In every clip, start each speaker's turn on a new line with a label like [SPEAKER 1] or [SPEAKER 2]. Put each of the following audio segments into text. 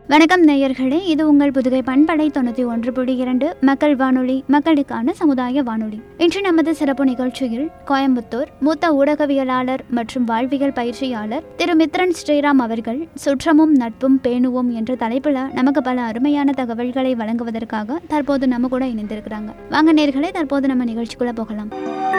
[SPEAKER 1] வணக்கம் நேயர்களே இது உங்கள் புதுகை பண்படை தொண்ணூற்றி ஒன்று புள்ளி இரண்டு மக்கள் வானொலி மக்களுக்கான சமுதாய வானொலி இன்று நமது சிறப்பு நிகழ்ச்சியில் கோயம்புத்தூர் மூத்த ஊடகவியலாளர் மற்றும் வாழ்வியல் பயிற்சியாளர் திரு மித்ரன் ஸ்ரீராம் அவர்கள் சுற்றமும் நட்பும் பேணுவோம் என்ற தலைப்பில் நமக்கு பல அருமையான தகவல்களை வழங்குவதற்காக தற்போது நம்ம கூட இணைந்திருக்கிறாங்க வாங்க நேர்களே தற்போது நம்ம நிகழ்ச்சிக்குள்ள போகலாம்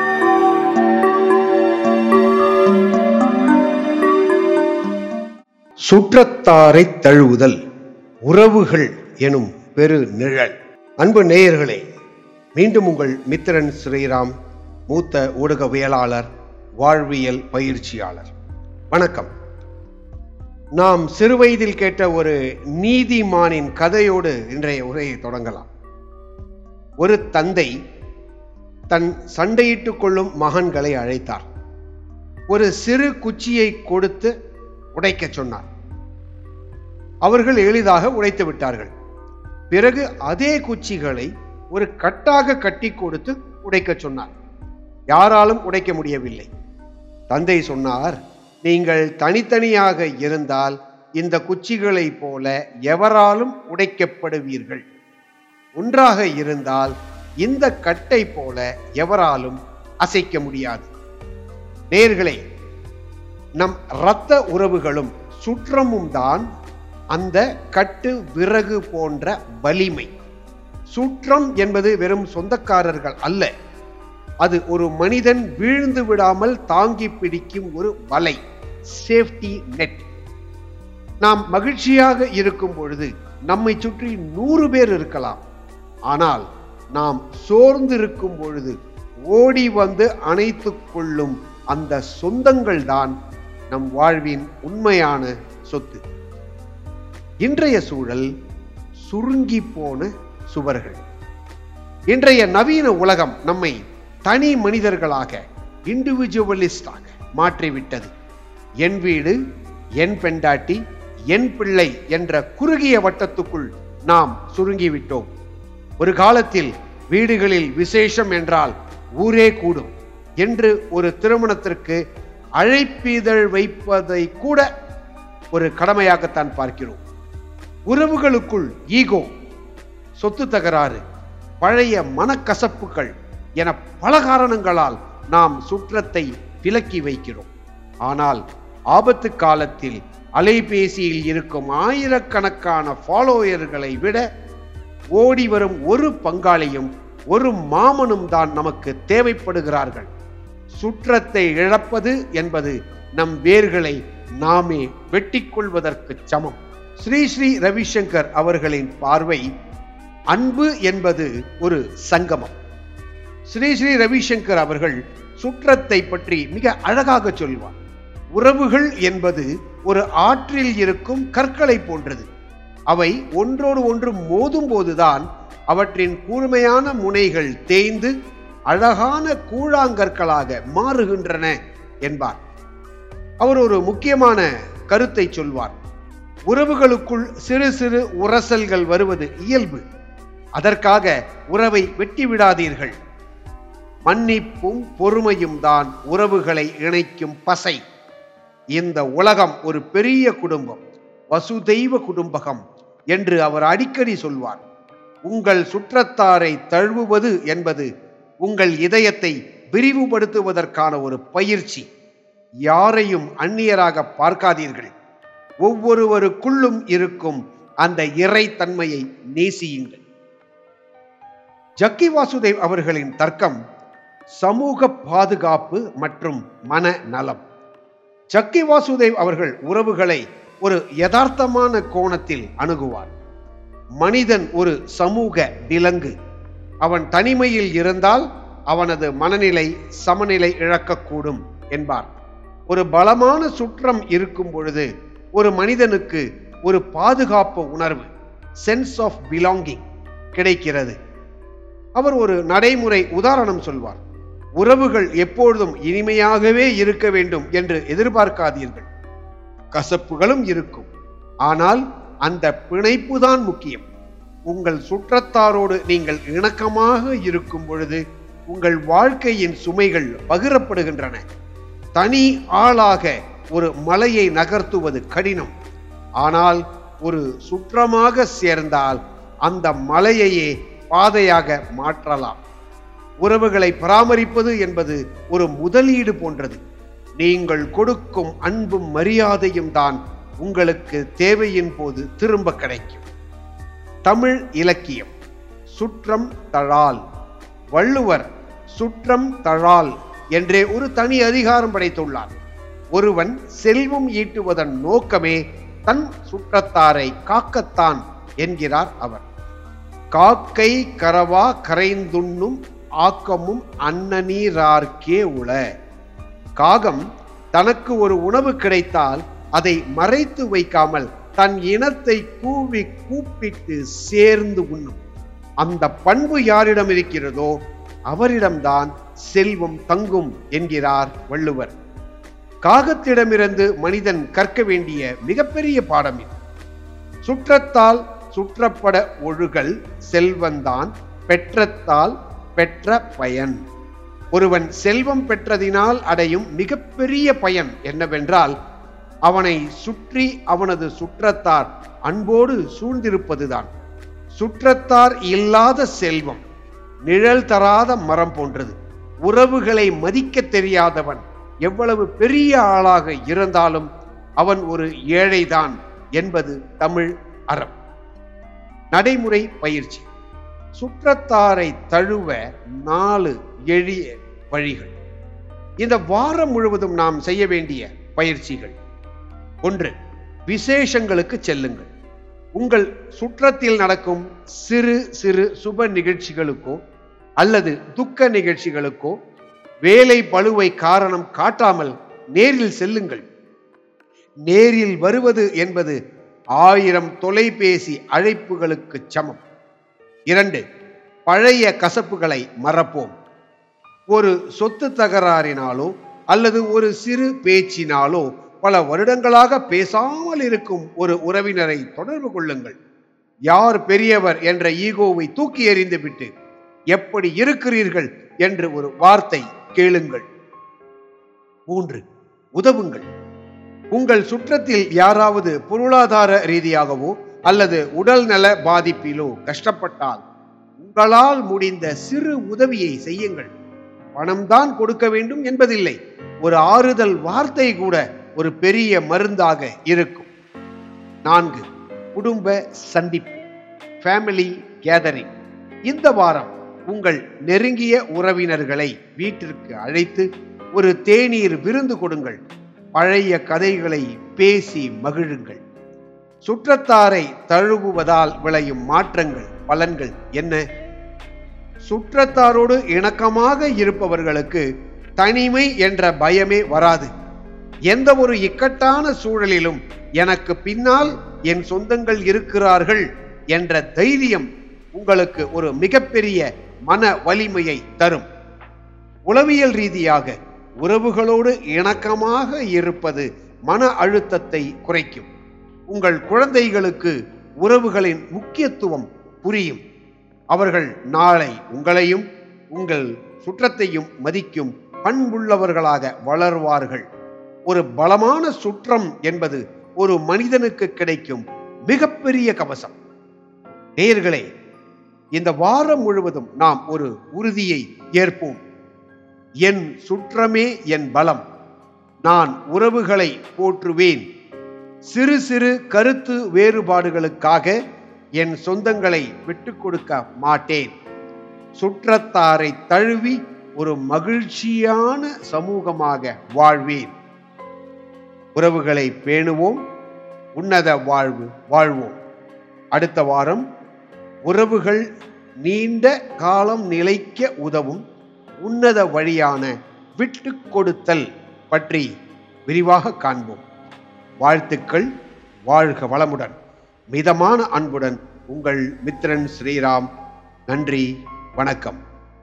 [SPEAKER 2] சுற்றத்தாரை தழுவுதல் உறவுகள் எனும் பெரு நிழல் அன்பு நேயர்களே மீண்டும் உங்கள் மித்திரன் ஸ்ரீராம் மூத்த ஊடகவியலாளர் வாழ்வியல் பயிற்சியாளர் வணக்கம் நாம் சிறுவயதில் கேட்ட ஒரு நீதிமானின் கதையோடு இன்றைய உரையை தொடங்கலாம் ஒரு தந்தை தன் சண்டையிட்டுக் கொள்ளும் மகன்களை அழைத்தார் ஒரு சிறு குச்சியை கொடுத்து உடைக்கச் சொன்னார் அவர்கள் எளிதாக உடைத்து விட்டார்கள் பிறகு அதே குச்சிகளை ஒரு கட்டாக கட்டி கொடுத்து உடைக்கச் சொன்னார் யாராலும் உடைக்க முடியவில்லை தந்தை சொன்னார் நீங்கள் தனித்தனியாக இருந்தால் இந்த குச்சிகளைப் போல எவராலும் உடைக்கப்படுவீர்கள் ஒன்றாக இருந்தால் இந்த கட்டை போல எவராலும் அசைக்க முடியாது நேர்களே நம் இரத்த உறவுகளும் சுற்றமும் தான் அந்த கட்டு விறகு போன்ற வலிமை சுற்றம் என்பது வெறும் சொந்தக்காரர்கள் அல்ல அது ஒரு மனிதன் வீழ்ந்து விடாமல் தாங்கி பிடிக்கும் ஒரு வலை சேஃப்டி நெட் நாம் மகிழ்ச்சியாக இருக்கும் பொழுது நம்மை சுற்றி நூறு பேர் இருக்கலாம் ஆனால் நாம் சோர்ந்து இருக்கும் பொழுது ஓடி வந்து அணைத்துக் கொள்ளும் அந்த சொந்தங்கள் தான் நம் வாழ்வின் உண்மையான சொத்து இன்றைய சூழல் சுருங்கி போன சுவர்கள் இன்றைய நவீன உலகம் நம்மை தனி மனிதர்களாக இண்டிவிஜுவலிஸ்டாக மாற்றிவிட்டது என் வீடு என் பெண்டாட்டி என் பிள்ளை என்ற குறுகிய வட்டத்துக்குள் நாம் சுருங்கிவிட்டோம் ஒரு காலத்தில் வீடுகளில் விசேஷம் என்றால் ஊரே கூடும் என்று ஒரு திருமணத்திற்கு அழைப்பிதழ் வைப்பதை கூட ஒரு கடமையாகத்தான் பார்க்கிறோம் உறவுகளுக்குள் ஈகோ சொத்து தகராறு பழைய மனக்கசப்புகள் என பல காரணங்களால் நாம் சுற்றத்தை விலக்கி வைக்கிறோம் ஆனால் ஆபத்து காலத்தில் அலைபேசியில் இருக்கும் ஆயிரக்கணக்கான ஃபாலோயர்களை விட ஓடி வரும் ஒரு பங்காளியும் ஒரு மாமனும் தான் நமக்கு தேவைப்படுகிறார்கள் சுற்றத்தை இழப்பது என்பது நம் வேர்களை நாமே வெட்டிக் கொள்வதற்கு சமம் ஸ்ரீ ஸ்ரீ ரவிசங்கர் அவர்களின் பார்வை அன்பு என்பது ஒரு சங்கமம் ஸ்ரீ ஸ்ரீ ரவிசங்கர் அவர்கள் சுற்றத்தை பற்றி மிக அழகாக சொல்வார் உறவுகள் என்பது ஒரு ஆற்றில் இருக்கும் கற்களை போன்றது அவை ஒன்றோடு ஒன்று மோதும் போதுதான் அவற்றின் கூர்மையான முனைகள் தேய்ந்து அழகான கூழாங்கற்களாக மாறுகின்றன என்பார் அவர் ஒரு முக்கியமான கருத்தை சொல்வார் உறவுகளுக்குள் சிறு சிறு உரசல்கள் வருவது இயல்பு அதற்காக உறவை வெட்டி விடாதீர்கள் மன்னிப்பும் பொறுமையும் தான் உறவுகளை இணைக்கும் பசை இந்த உலகம் ஒரு பெரிய குடும்பம் வசுதெய்வ குடும்பகம் என்று அவர் அடிக்கடி சொல்வார் உங்கள் சுற்றத்தாரை தழுவுவது என்பது உங்கள் இதயத்தை விரிவுபடுத்துவதற்கான ஒரு பயிற்சி யாரையும் அந்நியராக பார்க்காதீர்கள் ஒவ்வொருவருக்குள்ளும் இருக்கும் அந்த இறைத்தன்மையை நேசியுங்கள் ஜக்கி வாசுதேவ் அவர்களின் தர்க்கம் சமூக பாதுகாப்பு மற்றும் மன நலம் ஜக்கி வாசுதேவ் அவர்கள் உறவுகளை ஒரு யதார்த்தமான கோணத்தில் அணுகுவார் மனிதன் ஒரு சமூக விலங்கு அவன் தனிமையில் இருந்தால் அவனது மனநிலை சமநிலை இழக்கக்கூடும் என்பார் ஒரு பலமான சுற்றம் இருக்கும் பொழுது ஒரு மனிதனுக்கு ஒரு பாதுகாப்பு உணர்வு சென்ஸ் ஆஃப் பிலாங்கிங் கிடைக்கிறது அவர் ஒரு நடைமுறை உதாரணம் சொல்வார் உறவுகள் எப்பொழுதும் இனிமையாகவே இருக்க வேண்டும் என்று எதிர்பார்க்காதீர்கள் கசப்புகளும் இருக்கும் ஆனால் அந்த பிணைப்பு தான் முக்கியம் உங்கள் சுற்றத்தாரோடு நீங்கள் இணக்கமாக இருக்கும் பொழுது உங்கள் வாழ்க்கையின் சுமைகள் பகிரப்படுகின்றன தனி ஆளாக ஒரு மலையை நகர்த்துவது கடினம் ஆனால் ஒரு சுற்றமாக சேர்ந்தால் அந்த மலையையே பாதையாக மாற்றலாம் உறவுகளை பராமரிப்பது என்பது ஒரு முதலீடு போன்றது நீங்கள் கொடுக்கும் அன்பும் மரியாதையும் தான் உங்களுக்கு தேவையின் போது திரும்ப கிடைக்கும் தமிழ் இலக்கியம் சுற்றம் தழால் வள்ளுவர் சுற்றம் தழால் என்றே ஒரு தனி அதிகாரம் படைத்துள்ளார் ஒருவன் செல்வம் ஈட்டுவதன் நோக்கமே தன் சுற்றத்தாரை காக்கத்தான் என்கிறார் அவர் காக்கை கரவா கரைந்துண்ணும் ஆக்கமும் அன்னநீரார்க்கே உள காகம் தனக்கு ஒரு உணவு கிடைத்தால் அதை மறைத்து வைக்காமல் தன் இனத்தை கூவி கூப்பிட்டு சேர்ந்து உண்ணும் அந்த பண்பு யாரிடம் இருக்கிறதோ அவரிடம்தான் செல்வம் தங்கும் என்கிறார் வள்ளுவர் காகத்திடமிருந்து மனிதன் கற்க வேண்டிய மிகப்பெரிய பாடம் இது சுற்றத்தால் சுற்றப்பட ஒழுகல் செல்வந்தான் பெற்றத்தால் பெற்ற பயன் ஒருவன் செல்வம் பெற்றதினால் அடையும் மிகப்பெரிய பயன் என்னவென்றால் அவனை சுற்றி அவனது சுற்றத்தார் அன்போடு சூழ்ந்திருப்பதுதான் சுற்றத்தார் இல்லாத செல்வம் நிழல் தராத மரம் போன்றது உறவுகளை மதிக்க தெரியாதவன் எவ்வளவு பெரிய ஆளாக இருந்தாலும் அவன் ஒரு ஏழைதான் என்பது தமிழ் அறம் நடைமுறை பயிற்சி சுற்றத்தாரை தழுவ நாலு எளிய வழிகள் இந்த வாரம் முழுவதும் நாம் செய்ய வேண்டிய பயிற்சிகள் ஒன்று விசேஷங்களுக்கு செல்லுங்கள் உங்கள் சுற்றத்தில் நடக்கும் சிறு சிறு சுப நிகழ்ச்சிகளுக்கோ அல்லது துக்க நிகழ்ச்சிகளுக்கோ வேலை பளுவை காரணம் காட்டாமல் நேரில் செல்லுங்கள் நேரில் வருவது என்பது ஆயிரம் தொலைபேசி அழைப்புகளுக்கு சமம் இரண்டு பழைய கசப்புகளை மறப்போம் ஒரு சொத்து தகராறினாலோ அல்லது ஒரு சிறு பேச்சினாலோ பல வருடங்களாக பேசாமல் இருக்கும் ஒரு உறவினரை தொடர்பு கொள்ளுங்கள் யார் பெரியவர் என்ற ஈகோவை தூக்கி எறிந்துவிட்டு எப்படி இருக்கிறீர்கள் என்று ஒரு வார்த்தை கேளுங்கள் மூன்று உதவுங்கள் உங்கள் சுற்றத்தில் யாராவது பொருளாதார ரீதியாகவோ அல்லது உடல் நல பாதிப்பிலோ கஷ்டப்பட்டால் உங்களால் முடிந்த சிறு உதவியை செய்யுங்கள் பணம்தான் கொடுக்க வேண்டும் என்பதில்லை ஒரு ஆறுதல் வார்த்தை கூட ஒரு பெரிய மருந்தாக இருக்கும் நான்கு குடும்ப சந்திப்பு ஃபேமிலி கேதரிங் இந்த வாரம் உங்கள் நெருங்கிய உறவினர்களை வீட்டிற்கு அழைத்து ஒரு தேநீர் விருந்து கொடுங்கள் பழைய கதைகளை பேசி மகிழுங்கள் சுற்றத்தாரை தழுவுவதால் விளையும் மாற்றங்கள் பலன்கள் என்ன சுற்றத்தாரோடு இணக்கமாக இருப்பவர்களுக்கு தனிமை என்ற பயமே வராது எந்த ஒரு இக்கட்டான சூழலிலும் எனக்கு பின்னால் என் சொந்தங்கள் இருக்கிறார்கள் என்ற தைரியம் உங்களுக்கு ஒரு மிகப்பெரிய மன வலிமையை தரும் உளவியல் ரீதியாக உறவுகளோடு இணக்கமாக இருப்பது மன அழுத்தத்தை குறைக்கும் உங்கள் குழந்தைகளுக்கு உறவுகளின் முக்கியத்துவம் புரியும் அவர்கள் நாளை உங்களையும் உங்கள் சுற்றத்தையும் மதிக்கும் பண்புள்ளவர்களாக வளர்வார்கள் ஒரு பலமான சுற்றம் என்பது ஒரு மனிதனுக்கு கிடைக்கும் மிகப்பெரிய கவசம் நேயர்களே இந்த வாரம் முழுவதும் நாம் ஒரு உறுதியை ஏற்போம் என் சுற்றமே என் பலம் நான் உறவுகளை போற்றுவேன் சிறு சிறு கருத்து வேறுபாடுகளுக்காக என் சொந்தங்களை விட்டுக் கொடுக்க மாட்டேன் சுற்றத்தாரை தழுவி ஒரு மகிழ்ச்சியான சமூகமாக வாழ்வேன் உறவுகளை பேணுவோம் உன்னத வாழ்வு வாழ்வோம் அடுத்த வாரம் உறவுகள் நீண்ட காலம் நிலைக்க உதவும் உன்னத வழியான விட்டு கொடுத்தல் பற்றி விரிவாக காண்போம் வாழ்த்துக்கள் வாழ்க வளமுடன் மிதமான அன்புடன் உங்கள் மித்திரன் ஸ்ரீராம் நன்றி வணக்கம்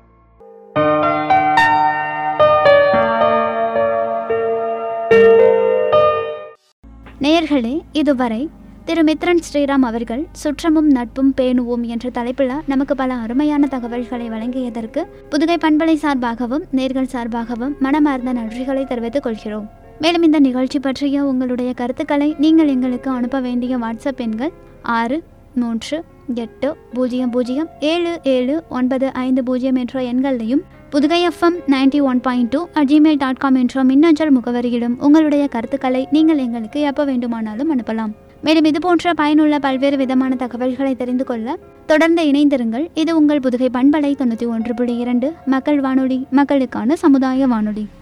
[SPEAKER 1] நேயர்களே இதுவரை திரு மித்ரன் ஸ்ரீராம் அவர்கள் சுற்றமும் நட்பும் பேணுவோம் என்ற தலைப்பில் நமக்கு பல அருமையான தகவல்களை வழங்கியதற்கு புதுகை பண்பலை சார்பாகவும் நேர்கள் சார்பாகவும் மனமார்ந்த நன்றிகளை தெரிவித்துக் கொள்கிறோம் மேலும் இந்த நிகழ்ச்சி பற்றிய உங்களுடைய கருத்துக்களை நீங்கள் எங்களுக்கு அனுப்ப வேண்டிய வாட்ஸ்அப் எண்கள் ஆறு மூன்று எட்டு பூஜ்ஜியம் பூஜ்ஜியம் ஏழு ஏழு ஒன்பது ஐந்து பூஜ்ஜியம் என்ற எண்களையும் Pudugai FM ninety one point two at Gmail dot com என்ற மின்னஞ்சல் முகவரியிலும் உங்களுடைய கருத்துக்களை நீங்கள் எங்களுக்கு எப்போ வேண்டுமானாலும் அனுப்பலாம் மேலும் இது போன்ற பயனுள்ள பல்வேறு விதமான தகவல்களை தெரிந்து கொள்ள தொடர்ந்து இணைந்திருங்கள் இது உங்கள் புதுகை பண்பலை தொண்ணூற்றி ஒன்று புள்ளி இரண்டு மக்கள் வானொலி மக்களுக்கான சமுதாய வானொலி